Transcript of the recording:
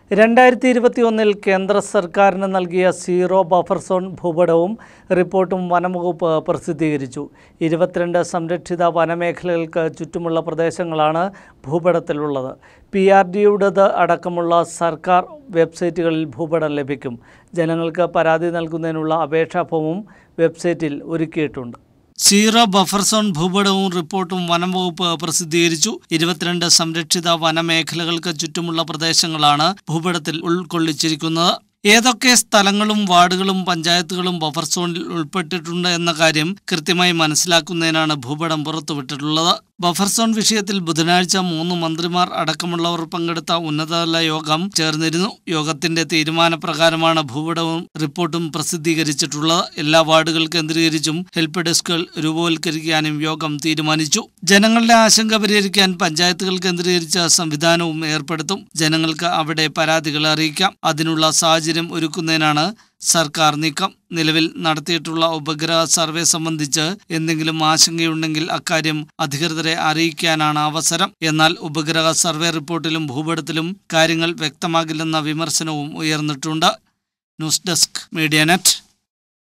രണ്ടായിരത്തി ഇരുപത്തി ഒന്നിൽ കേന്ദ്ര സർക്കാരിന് നൽകിയ സീറോ ബഫർ സോൺ ഭൂപടവും റിപ്പോർട്ടും വനംവകുപ്പ് പ്രസിദ്ധീകരിച്ചു ഇരുപത്തിരണ്ട് സംരക്ഷിത വനമേഖലകൾക്ക് ചുറ്റുമുള്ള പ്രദേശങ്ങളാണ് ഭൂപടത്തിലുള്ളത് പി ആർ ഡിയുടേത് അടക്കമുള്ള സർക്കാർ വെബ്സൈറ്റുകളിൽ ഭൂപടം ലഭിക്കും ജനങ്ങൾക്ക് പരാതി നൽകുന്നതിനുള്ള അപേക്ഷാ ഫോമും വെബ്സൈറ്റിൽ ഒരുക്കിയിട്ടുണ്ട് സീറോ ബഫർ സോൺ ഭൂപടവും റിപ്പോർട്ടും വനം വകുപ്പ് പ്രസിദ്ധീകരിച്ചു ഇരുപത്തിരണ്ട് സംരക്ഷിത വനമേഖലകൾക്ക് ചുറ്റുമുള്ള പ്രദേശങ്ങളാണ് ഭൂപടത്തിൽ ഉൾക്കൊള്ളിച്ചിരിക്കുന്നത് ഏതൊക്കെ സ്ഥലങ്ങളും വാർഡുകളും പഞ്ചായത്തുകളും ബഫർ സോണിൽ ഉൾപ്പെട്ടിട്ടുണ്ട് എന്ന കാര്യം കൃത്യമായി മനസ്സിലാക്കുന്നതിനാണ് ഭൂപടം പുറത്തുവിട്ടിട്ടുള്ളത് ബഫർ സോൺ വിഷയത്തിൽ ബുധനാഴ്ച മൂന്ന് മന്ത്രിമാർ അടക്കമുള്ളവർ പങ്കെടുത്ത ഉന്നതതല യോഗം ചേർന്നിരുന്നു യോഗത്തിന്റെ തീരുമാനപ്രകാരമാണ് ഭൂപടവും റിപ്പോർട്ടും പ്രസിദ്ധീകരിച്ചിട്ടുള്ളത് എല്ലാ വാർഡുകൾ കേന്ദ്രീകരിച്ചും ഹെൽപ്പ് ഡെസ്കുകൾ രൂപവൽക്കരിക്കാനും യോഗം തീരുമാനിച്ചു ജനങ്ങളുടെ ആശങ്ക പരിഹരിക്കാൻ പഞ്ചായത്തുകൾ കേന്ദ്രീകരിച്ച സംവിധാനവും ഏർപ്പെടുത്തും ജനങ്ങൾക്ക് അവിടെ പരാതികൾ അറിയിക്കാം അതിനുള്ള സാഹചര്യം ഒരുക്കുന്നതിനാണ് സർക്കാർ നീക്കം നിലവിൽ നടത്തിയിട്ടുള്ള ഉപഗ്രഹ സർവേ സംബന്ധിച്ച് എന്തെങ്കിലും ആശങ്കയുണ്ടെങ്കിൽ അക്കാര്യം അധികൃതരെ അറിയിക്കാനാണ് അവസരം എന്നാൽ ഉപഗ്രഹ സർവേ റിപ്പോർട്ടിലും ഭൂപടത്തിലും കാര്യങ്ങൾ വ്യക്തമാകില്ലെന്ന വിമർശനവും ഉയർന്നിട്ടുണ്ട് ന്യൂസ് ഡെസ്ക് മീഡിയ നെറ്റ്